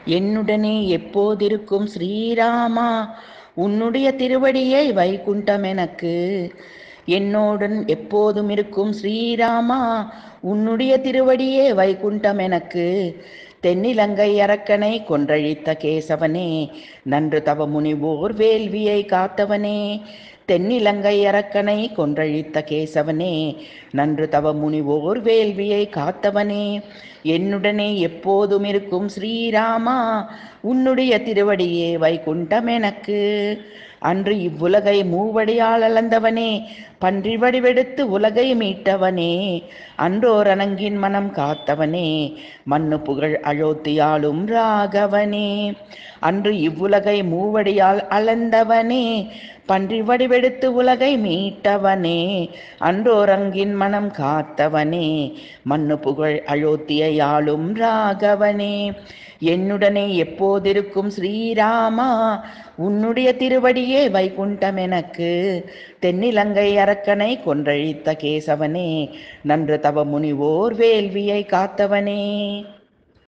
என்னுடனே எப்போதிருக்கும் ஸ்ரீராமா உன்னுடைய திருவடியை வைகுண்டம் எனக்கு என்னோடன் எப்போதும் இருக்கும் ஸ்ரீராமா உன்னுடைய திருவடியே வைகுண்டம் எனக்கு தென்னிலங்கை அரக்கனை கொன்றழித்த கேசவனே நன்று தவ முனிவோர் வேள்வியை காத்தவனே தென்னிலங்கை அரக்கனை கொன்றழித்த கேசவனே நன்று தவ முனிவோர் வேள்வியை காத்தவனே என்னுடனே எப்போதும் இருக்கும் ஸ்ரீராமா உன்னுடைய திருவடியே வைகுண்டம் எனக்கு அன்று இவ்வுலகை மூவடியால் அளந்தவனே பன்றி வடிவெடுத்து உலகை மீட்டவனே அன்றோர் அனங்கின் மனம் காத்தவனே மண்ணு புகழ் அழோத்தியாலும் ராகவனே அன்று இவ்வுலகை மூவடியால் அளந்தவனே பன்றி வடிவெடுத்து உலகை மீட்டவனே அன்றோரங்கின் மனம் காத்தவனே மண்ணு புகழ் அழோத்தியாலும் ராகவனே என்னுடனே எப்போதிருக்கும் ஸ்ரீராமா உன்னுடைய திருவடியே வைகுண்டம் எனக்கு தென்னிலங்கை அரக்கனை கொன்றழித்த கேசவனே நன்று தவ முனிவோர் வேள்வியை காத்தவனே